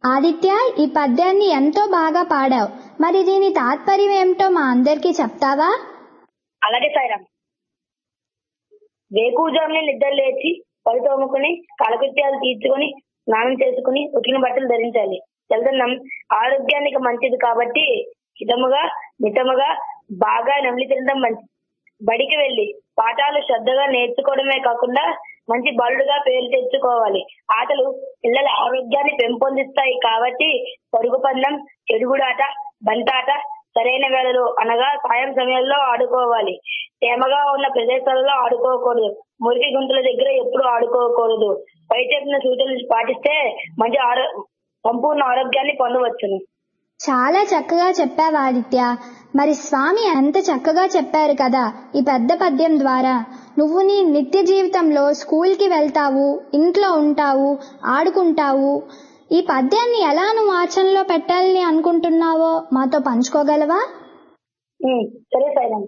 ఆదిత్య ఈ పద్యాన్ని ఎంతో బాగా పాడావు మరి దీని తాత్పర్యం ఏమిటో మా అందరికీ చెప్తావా అలాగే సాయిరామ్ వేకూజామునే నిద్ర లేచి పళ్ళు తోముకుని కాలకృత్యాలు తీర్చుకొని స్నానం చేసుకుని ఉతికిన బట్టలు ధరించాలి చల్లదన్నం ఆరోగ్యానికి మంచిది కాబట్టి హితముగా మితముగా బాగా నమిలి తినడం మంచిది బడికి వెళ్లి పాఠాలు శ్రద్ధగా నేర్చుకోవడమే కాకుండా మంచి బాలుడుగా పేరు తెచ్చుకోవాలి ఆటలు పిల్లల ఆరోగ్యాన్ని పెంపొందిస్తాయి కాబట్టి పరుగు పందెం చెడుగుడాట బంతాట సరైన వేళలో అనగా సాయం సమయంలో ఆడుకోవాలి తేమగా ఉన్న ప్రదేశాలలో ఆడుకోకూడదు మురికి గుంతల దగ్గర ఎప్పుడు ఆడుకోకూడదు పై చెప్పిన సూచనలు పాటిస్తే మంచి ఆరో సంపూర్ణ ఆరోగ్యాన్ని పొందవచ్చును చాలా చక్కగా చెప్పావు ఆదిత్య మరి స్వామి ఎంత చక్కగా చెప్పారు కదా ఈ పెద్ద పద్యం ద్వారా నువ్వు నీ నిత్య జీవితంలో స్కూల్కి వెళ్తావు ఇంట్లో ఉంటావు ఆడుకుంటావు ఈ పద్యాన్ని ఎలా నువ్వు ఆచరణలో పెట్టాలని అనుకుంటున్నావో మాతో పంచుకోగలవా ఉమ్, సరే సైలం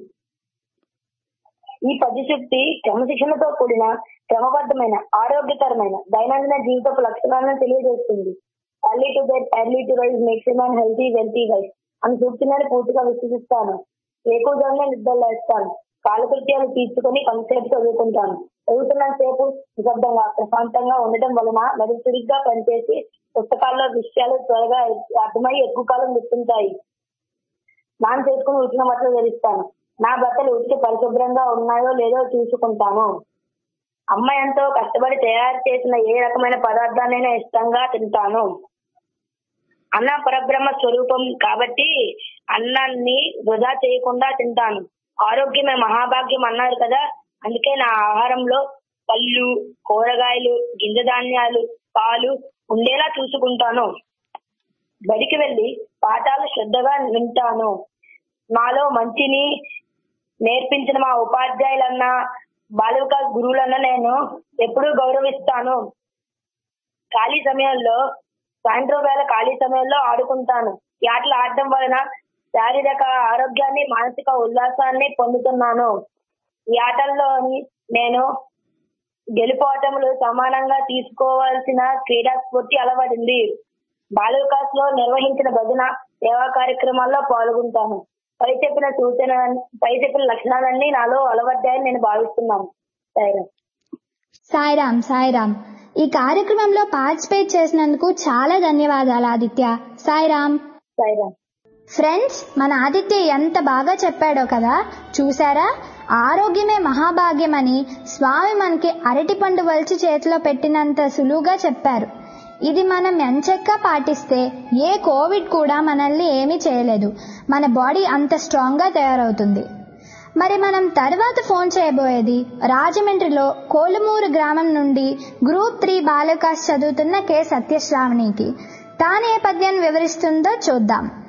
ఈ పద్యశక్తి క్రమశిక్షణతో కూడిన క్రమబద్ధమైన ఆరోగ్యకరమైన దైనందిన జీవితపు లక్షణాలను తెలియజేస్తుంది early to bed early to rise makes man healthy wealthy wise అని సూచనని పూర్తిగా విశ్వసిస్తాను ఎక్కువగానే నిద్రలేస్తాను కాలకృత్యాలు తీర్చుకొని కొంతసేపు చదువుకుంటాను చదువుతున్న సేపు నిశ్శబ్దంగా ప్రశాంతంగా ఉండటం వలన మెదడు చురుగ్గా పనిచేసి పుస్తకాల్లో విషయాలు త్వరగా అర్థమై ఎక్కువ కాలం గుర్తుంటాయి స్నానం చేసుకుని ఉతికిన బట్టలు ధరిస్తాను నా బట్టలు ఉతికి పరిశుభ్రంగా ఉన్నాయో లేదో చూసుకుంటాను అమ్మ ఎంతో కష్టపడి తయారు చేసిన ఏ రకమైన పదార్థాన్నైనా ఇష్టంగా తింటాను అన్న పరబ్రహ్మ స్వరూపం కాబట్టి అన్నాన్ని వృధా చేయకుండా తింటాను ఆరోగ్యమే మహాభాగ్యం అన్నారు కదా అందుకే నా ఆహారంలో పళ్ళు కూరగాయలు గింజ ధాన్యాలు పాలు ఉండేలా చూసుకుంటాను బడికి వెళ్లి పాఠాలు శ్రద్ధగా వింటాను నాలో మంచిని నేర్పించిన మా ఉపాధ్యాయులన్నా బాల వికాస్ గురువులన్నా నేను ఎప్పుడూ గౌరవిస్తాను ఖాళీ సమయంలో సాయంత్రం వేళ ఖాళీ సమయంలో ఆడుకుంటాను ఈ ఆటలు ఆడటం వలన శారీరక ఆరోగ్యాన్ని మానసిక ఉల్లాసాన్ని పొందుతున్నాను ఈ ఆటల్లోని నేను గెలుపోటములు సమానంగా తీసుకోవాల్సిన క్రీడా స్ఫూర్తి అలవడింది బాల వికాస్ లో నిర్వహించిన భజన సేవా కార్యక్రమాల్లో పాల్గొంటాను పై చెప్పిన సూచన పై చెప్పిన లక్షణాలన్నీ నాలో అలవడ్డాయని నేను భావిస్తున్నాను సరే సాయిరామ్ సాయిరామ్ ఈ కార్యక్రమంలో పార్టిసిపేట్ చేసినందుకు చాలా ధన్యవాదాలు ఆదిత్య సాయిరామ్ సరే ఫ్రెండ్స్ మన ఆదిత్య ఎంత బాగా చెప్పాడో కదా చూసారా ఆరోగ్యమే మహాభాగ్యమని స్వామి మనకి అరటిపండు వలిచి చేతిలో పెట్టినంత సులువుగా చెప్పారు ఇది మనం ఎంచక్కా పాటిస్తే ఏ కోవిడ్ కూడా మనల్ని ఏమీ చేయలేదు మన బాడీ అంత స్ట్రాంగ్గా తయారవుతుంది మరి మనం తర్వాత ఫోన్ చేయబోయేది రాజమండ్రిలో కోలుమూరు గ్రామం నుండి గ్రూప్ త్రీ బాలికాస్ చదువుతున్న కె సత్యశ్రావణికి తానే పద్యాన్ని వివరిస్తుందో చూద్దాం